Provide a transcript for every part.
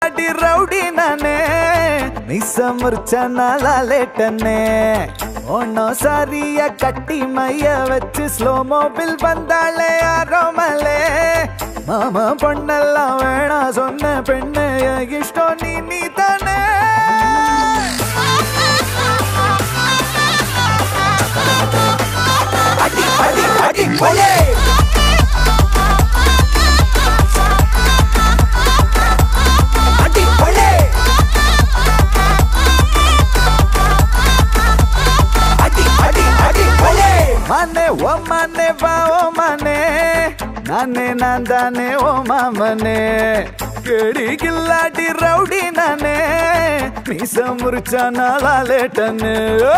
அடி ரவுடி நானே மிஸ் முறிச்ச நாளாலேட்டனே ஒன்னும் சாரிய கட்டி மைய வச்சு ஸ்லோ மோபில் வந்தாளே ஆரோமலே மாமா பொண்ணெல்லாம் வேணாம் சொன்ன பெண்ணு என் இஷ்டம் நீ நீ தானே அடி அடி அடி போலே அடி போலே அடி அடி அடி போலே மனே ஓ மனே வா ஓ மனே நானே நான் தானே ஓ மாமனே கேடி கில்லாடி ரவுடி நானே மீச முறிச்சா நாளாலேட்டனு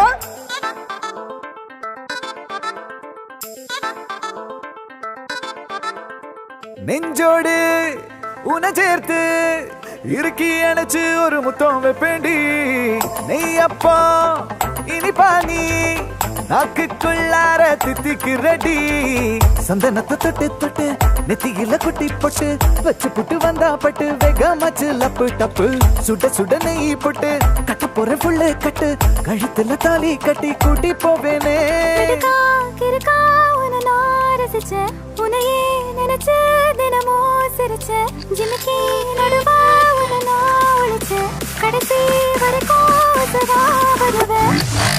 நெஞ்சோடு உன சேர்த்து இறுக்கி அணைச்சு ஒரு முத்தம் வைப்பேண்டி நெய் அப்பா இனிப்பா நீ நாக்குக்குள்ளார தித்திக்கு ரெடி சந்தனத்தை தொட்டு தொட்டு நெத்தியில குட்டி போட்டு வச்சு புட்டு வந்தா பட்டு வேகமாச்சு லப்பு டப்பு சுட சுட நெய் போட்டு கட்ட போற புள்ளு கட்டு கழுத்துல தாலி கட்டி கூட்டி போவேனே கிறுக்கா, கிறுக்கா, உன்னை நான் ரசிச்சேன். உன்னையே நினைச்சு தினமும் சிரிச்சேன். ஜிமிக்கி நடுவா உன்னை நான் ஒளிச்சேன். கடைசி வரைக்கும் உசுரா வருவேன்.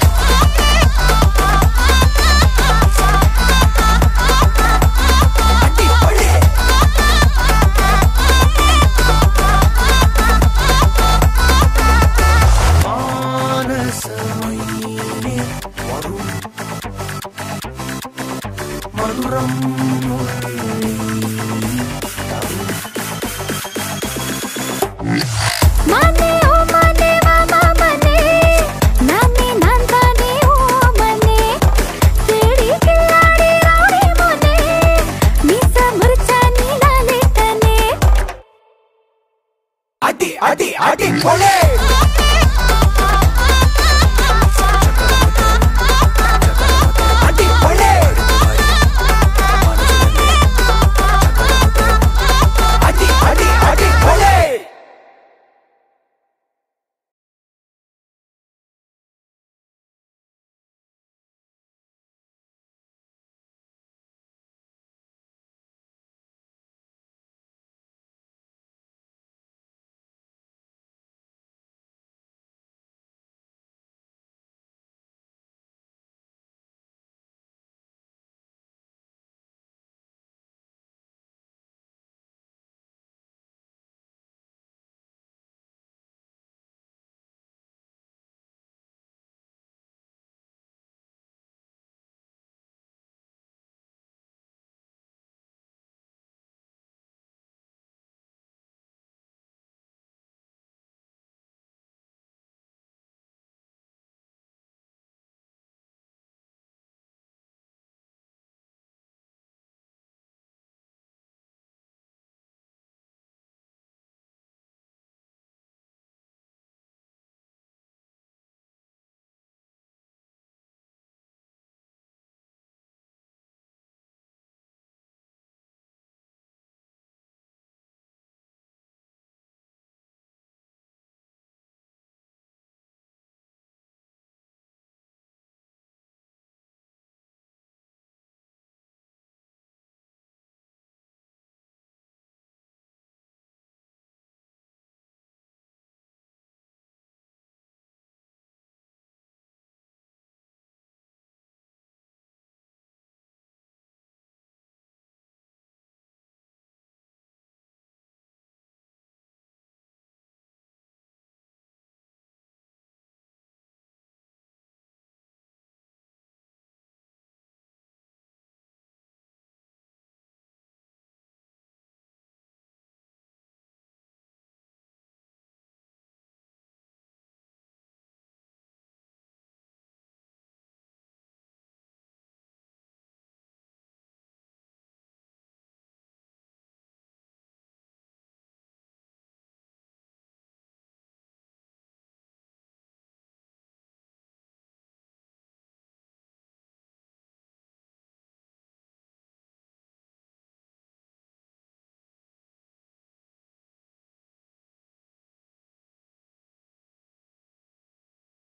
அடி பழே மானே, ஓ மானே, மாமா மானே. நானே, நான் தானே, ஓ மானே. தேடி கில்லாடி ரவுடி மோனே. மீச முறிச்சா நீ நானே தானே அடி அடி அடி போலே